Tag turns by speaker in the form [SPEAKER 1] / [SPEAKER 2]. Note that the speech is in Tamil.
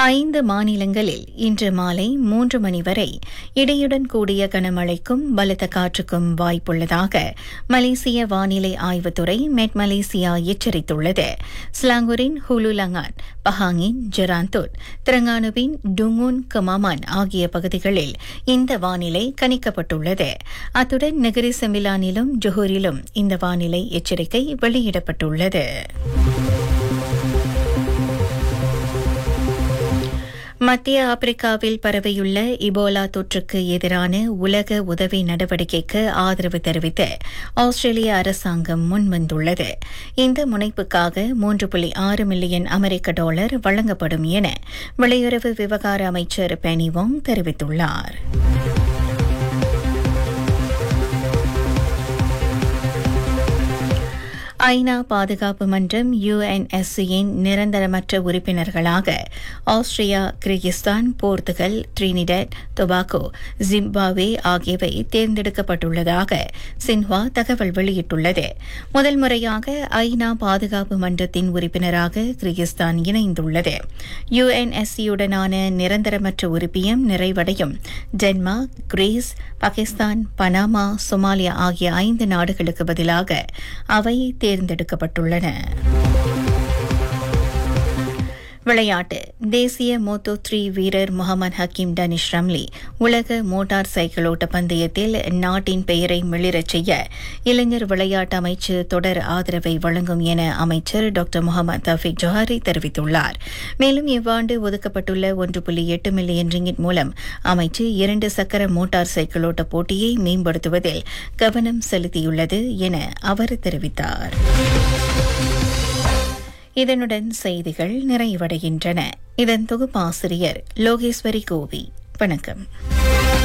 [SPEAKER 1] ஐந்து மாநிலங்களில் இன்று மாலை மூன்று மணி வரை இடியுடன் கூடிய கனமழைக்கும் பலத்த காற்றுக்கும் வாய்ப்புள்ளதாக மலேசிய வானிலை ஆய்வுத்துறை மெட் மலேசியா எச்சரித்துள்ளது ஸ்லாங்கூரின் ஹுலுலங்கான் பஹாங்கின் ஜெராந்தூட் திரங்கானுவின் டுங்குன் கமாமான் ஆகிய பகுதிகளில் இந்த வானிலை கணிக்கப்பட்டுள்ளது அத்துடன் நெகிரி செமிலானிலும் ஜொஹூரிலும் இந்த வானிலை எச்சரிக்கை வெளியிடப்பட்டுள்ளது மத்திய ஆப்பிரிக்காவில் பரவியுள்ள இபோலா தொற்றுக்கு எதிரான உலக உதவி நடவடிக்கைக்கு ஆதரவு தெரிவித்து ஆஸ்திரேலிய அரசாங்கம் முன்வந்துள்ளது இந்த முனைப்புக்காக மூன்று புள்ளி ஆறு மில்லியன் அமெரிக்க டாலர் வழங்கப்படும் என வெளியுறவு விவகார அமைச்சர் பெனிவோங் தெரிவித்துள்ளார் ஐநா பாதுகாப்பு மன்றம் யுஎன்எஸ்சியின் நிரந்தரமற்ற உறுப்பினர்களாக Austria Kyrgyzstan Portugal Trinidad Tobago Zimbabwe ஆகியவை தேர்ந்தெடுக்கப்பட்டுள்ளதாக சின்ஹா தகவல் வெளியிட்டுள்ளது முதல் முறையாக ஐநா பாதுகாப்பு மன்றத்தின் உறுப்பினராக கிர்கிஸ்தான் இணைந்துள்ளது யுஎன்எஸ்சியுடனான நிரந்தரமற்ற உறுப்பியம் நிறைவடையும் Denmark Greece Pakistan Panama Somalia ஆகிய ஐந்து நாடுகளுக்கு பதிலாக அவை தேர்ந்தெடுக்கப்பட்டுள்ளன விளையாட்டு தேசிய மோட்டோ த்ரீ வீரர் முகமது ஹக்கீம் டனிஷ் ரம்லி உலக மோட்டார் சைக்கிள் ஓட்ட பந்தயத்தில் நாட்டின் பெயரை மிளிரச் செய்ய இளைஞர் விளையாட்டு அமைச்சு தொடர் ஆதரவை வழங்கும் என அமைச்சர் டாக்டர் முகமது தஃபிக் ஜொஹாரி தெரிவித்துள்ளார் மேலும் இவ்வாண்டு ஒதுக்கப்பட்டுள்ள ஒன்று புள்ளி எட்டு மில்லியன் ரிங்கிட் மூலம் அமைச்சு இரண்டு சக்கர மோட்டார் சைக்கிள் ஓட்ட போட்டியை மேம்படுத்துவதில் கவனம் செலுத்தியுள்ளது என அவர் தெரிவித்தார் இதனுடன் செய்திகள் நிறைவடைகின்றன இதன் தொகுப்பாசிரியர் லோகேஸ்வரி கோவி வணக்கம்